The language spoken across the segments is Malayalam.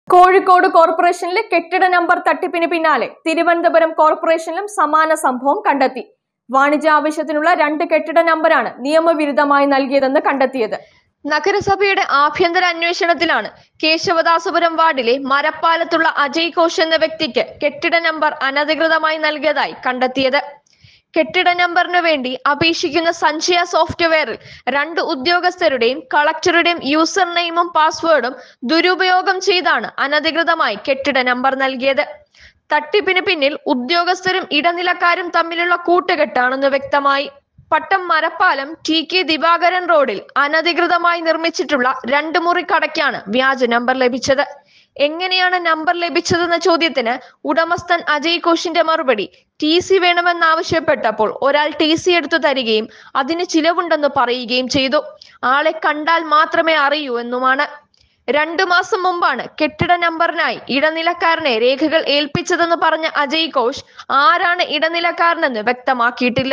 കോഴിക്കോട് കോർപ്പറേഷനിലെ കെട്ടിട നമ്പർ തട്ടിപ്പിന് പിന്നാലെ തിരുവനന്തപുരം കോർപ്പറേഷനിലും സമാന സംഭവം കണ്ടെത്തി വാണിജ്യ ആവശ്യത്തിനുള്ള രണ്ട് കെട്ടിട നമ്പറാണ് നിയമവിരുദ്ധമായി നൽകിയതെന്ന് കണ്ടെത്തിയത് നഗരസഭയുടെ ആഭ്യന്തര അന്വേഷണത്തിലാണ് കേശവദാസപുരം വാർഡിലെ മരപ്പാലത്തുള്ള അജയ് ഘോഷ് എന്ന വ്യക്തിക്ക് കെട്ടിട നമ്പർ അനധികൃതമായി നൽകിയതായി കണ്ടെത്തിയത് കെട്ടിട നമ്പറിന് വേണ്ടി അപേക്ഷിക്കുന്ന സഞ്ജയ സോഫ്റ്റ്വെയറിൽ രണ്ട് ഉദ്യോഗസ്ഥരുടെയും കളക്ടറുടെയും യൂസർ നെയിമും പാസ്വേഡും ദുരുപയോഗം ചെയ്താണ് അനധികൃതമായി കെട്ടിട നമ്പർ നൽകിയത് തട്ടിപ്പിന് പിന്നിൽ ഉദ്യോഗസ്ഥരും ഇടനിലക്കാരും തമ്മിലുള്ള കൂട്ടുകെട്ടാണെന്ന് വ്യക്തമായി പട്ടം മരപ്പാലം ടി കെ ദിവാകരൻ റോഡിൽ അനധികൃതമായി നിർമ്മിച്ചിട്ടുള്ള രണ്ട് മുറി കടയ്ക്കാണ് വ്യാജ നമ്പർ ലഭിച്ചത് എങ്ങനെയാണ് നമ്പർ ലഭിച്ചതെന്ന ചോദ്യത്തിന് ഉടമസ്ഥൻ അജയ് ഘോഷിന്റെ മറുപടി ടി സി വേണമെന്നാവശ്യപ്പെട്ടപ്പോൾ ഒരാൾ ടി സി എടുത്തു തരികയും അതിന് ചിലവുണ്ടെന്ന് പറയുകയും ചെയ്തു ആളെ കണ്ടാൽ മാത്രമേ അറിയൂ എന്നുമാണ് രണ്ടു മാസം മുമ്പാണ് കെട്ടിട നമ്പറിനായി ഇടനിലക്കാരനെ രേഖകൾ ഏൽപ്പിച്ചതെന്ന് പറഞ്ഞ അജയ് ഘോഷ് ആരാണ് ഇടനിലക്കാരനെന്ന് വ്യക്തമാക്കിയിട്ടില്ല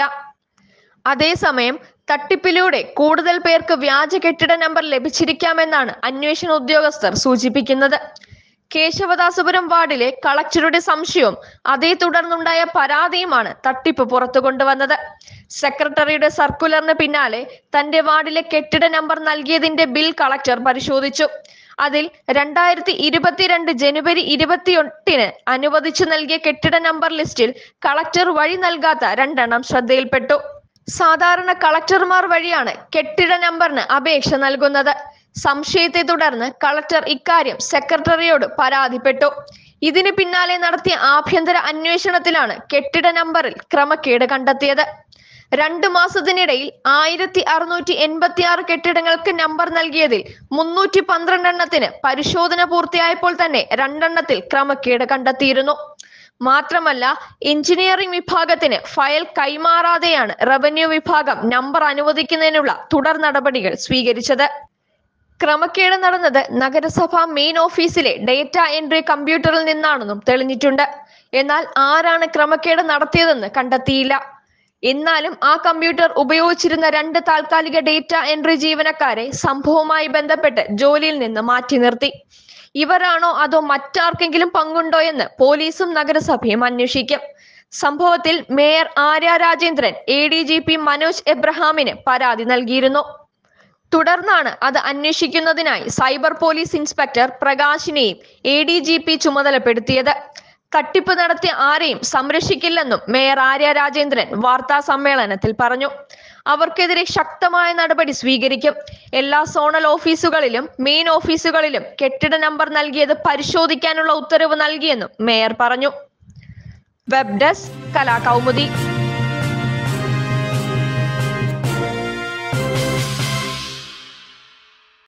അതേസമയം തട്ടിപ്പിലൂടെ കൂടുതൽ പേർക്ക് വ്യാജ കെട്ടിട നമ്പർ ലഭിച്ചിരിക്കാമെന്നാണ് അന്വേഷണ ഉദ്യോഗസ്ഥർ സൂചിപ്പിക്കുന്നത് കേശവദാസപുരം വാർഡിലെ കളക്ടറുടെ സംശയവും അതേ തുടർന്നുണ്ടായ പരാതിയുമാണ് തട്ടിപ്പ് പുറത്തു കൊണ്ടുവന്നത് സെക്രട്ടറിയുടെ സർക്കുലറിന് പിന്നാലെ തന്റെ വാർഡിലെ കെട്ടിട നമ്പർ നൽകിയതിന്റെ ബിൽ കളക്ടർ പരിശോധിച്ചു അതിൽ രണ്ടായിരത്തി ഇരുപത്തിരണ്ട് ജനുവരി ഇരുപത്തിയെട്ടിന് അനുവദിച്ചു നൽകിയ കെട്ടിട നമ്പർ ലിസ്റ്റിൽ കളക്ടർ വഴി നൽകാത്ത രണ്ടെണ്ണം ശ്രദ്ധയിൽപ്പെട്ടു സാധാരണ കളക്ടർമാർ വഴിയാണ് കെട്ടിട നമ്പറിന് അപേക്ഷ നൽകുന്നത് സംശയത്തെ തുടർന്ന് കളക്ടർ ഇക്കാര്യം സെക്രട്ടറിയോട് പരാതിപ്പെട്ടു ഇതിന് പിന്നാലെ നടത്തിയ ആഭ്യന്തര അന്വേഷണത്തിലാണ് കെട്ടിട നമ്പറിൽ ക്രമക്കേട് കണ്ടെത്തിയത് രണ്ടു മാസത്തിനിടയിൽ ആയിരത്തി അറുന്നൂറ്റി എൺപത്തി ആറ് കെട്ടിടങ്ങൾക്ക് നമ്പർ നൽകിയതിൽ മുന്നൂറ്റി പന്ത്രണ്ടെണ്ണത്തിന് പരിശോധന പൂർത്തിയായപ്പോൾ തന്നെ രണ്ടെണ്ണത്തിൽ ക്രമക്കേട് കണ്ടെത്തിയിരുന്നു മാത്രമല്ല എഞ്ചിനീയറിംഗ് വിഭാഗത്തിന് ഫയൽ കൈമാറാതെയാണ് റവന്യൂ വിഭാഗം നമ്പർ അനുവദിക്കുന്നതിനുള്ള തുടർ നടപടികൾ സ്വീകരിച്ചത് ക്രമക്കേട് നടന്നത് നഗരസഭാ മെയിൻ ഓഫീസിലെ ഡേറ്റ എൻട്രി കമ്പ്യൂട്ടറിൽ നിന്നാണെന്നും തെളിഞ്ഞിട്ടുണ്ട് എന്നാൽ ആരാണ് ക്രമക്കേട് നടത്തിയതെന്ന് കണ്ടെത്തിയില്ല എന്നാലും ആ കമ്പ്യൂട്ടർ ഉപയോഗിച്ചിരുന്ന രണ്ട് താൽക്കാലിക ഡേറ്റ എൻട്രി ജീവനക്കാരെ സംഭവവുമായി ബന്ധപ്പെട്ട് ജോലിയിൽ നിന്ന് മാറ്റി നിർത്തി ഇവരാണോ അതോ മറ്റാർക്കെങ്കിലും പങ്കുണ്ടോ എന്ന് പോലീസും നഗരസഭയും അന്വേഷിക്കും സംഭവത്തിൽ mayor Arya Rajendran A D G P Manoj എബ്രഹാമിന് പരാതി നൽകിയിരുന്നു തുടർന്നാണ് അത് അന്വേഷിക്കുന്നതിനായി സൈബർ പോലീസ് ഇൻസ്പെക്ടർ പ്രകാശിനെയും എ ഡി ജി പി ചുമതലപ്പെടുത്തിയത് തട്ടിപ്പ് നടത്തിയ ആരെയും സംരക്ഷിക്കില്ലെന്നും മേയർ ആര്യ രാജേന്ദ്രൻ വാർത്താ സമ്മേളനത്തിൽ പറഞ്ഞു അവർക്കെതിരെ ശക്തമായ നടപടി സ്വീകരിക്കും എല്ലാ സോണൽ ഓഫീസുകളിലും മെയിൻ ഓഫീസുകളിലും കെട്ടിട നമ്പർ നൽകിയത് പരിശോധിക്കാനുള്ള ഉത്തരവ് നൽകിയെന്നും മേയർ പറഞ്ഞു വെബ് ഡെസ്ക് കലാകൗമുദി